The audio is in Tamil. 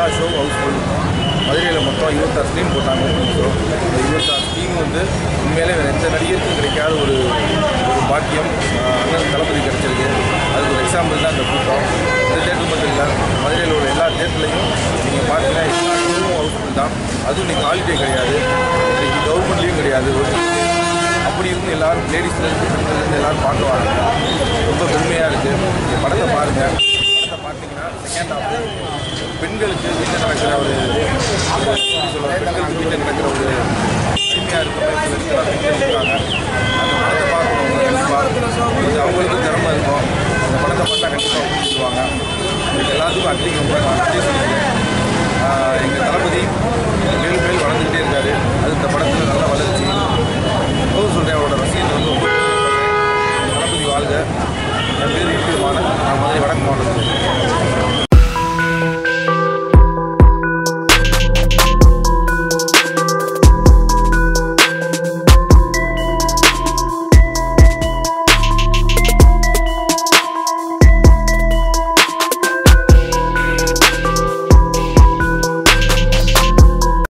எல்லா ஷோவும் ஹவுஸ்ஃபுல் மதுரையில் மொத்தம் இருபத்தாறு ஸ்க்ரீன் போட்டாங்க opening show. இந்த இருபத்தாறு ஸ்க்ரீன் வந்து உண்மையிலே வேறு எந்த நடிகருக்கும் கிடைக்காத ஒரு ஒரு பாக்கியம் ஆஹ் அண்ணன் தளபதி கிடைச்சிருக்கு அதுக்கு ஒரு எக்ஸாம்பிள் தான் இந்த கூட்டம் இந்த தேட்டர் மட்டும் இல்லை மதுரையில் உள்ள எல்லா தேட்டர்லையும் நீங்கள் பார்த்தீங்கன்னா எல்லா ஷோவும் ஹவுஸ்ஃபுல் தான் அதுவும் இன்னைக்கு ஹாலிடே கிடையாது இன்னைக்கு கவர்மெண்ட்லேயும் கிடையாது ஒரு அப்படி இருந்து எல்லாரும் லேடிஸ்லேருந்து பெண்கள்லேருந்து எல்லாரும் பார்க்க வராங்க ரொம்ப பெருமையாக இருக்குது இந்த படத்தை பாருங்கள் படத்தை பார்த்தீங்கன்னா செகண்ட் ஹாஃப் பெண்களுக்கு வீட்டில் நடக்கிற ஒரு எப்படி சொல்றது, பெண்களுக்கு வீட்டில் நடக்கிற ஒரு அடிமையாக இருக்கிற மாதிரி சில பெண்கள் இருக்காங்க அந்த படத்தை பார்க்கணும் கண்டிப்பாக இது அவங்களுக்கும் திறமை இருக்கும் அந்த படத்தை பார்த்தா கண்டிப்பாக புரிஞ்சுக்குவாங்க இதுக்கு எல்லாத்துக்கும் அட்லீஸ்ட் ரொம்ப நன்றி சொல்லிக்கிறேன் எங்கள் தளபதி மேலும் மேலும் வளர்ந்துக்கிட்டே இருக்காரு அது இந்த படத்தில் நல்ல வளர்ச்சி எப்போதும் சொல்கிறேன் அவரோட ரசிகர்கள் வந்து ரொம்ப பெருமைப்படுறேன். தளபதி வாழ்க என் பேர் ஈட்டியமான நான் மதுரை வடக்கு மாவட்டத்தில்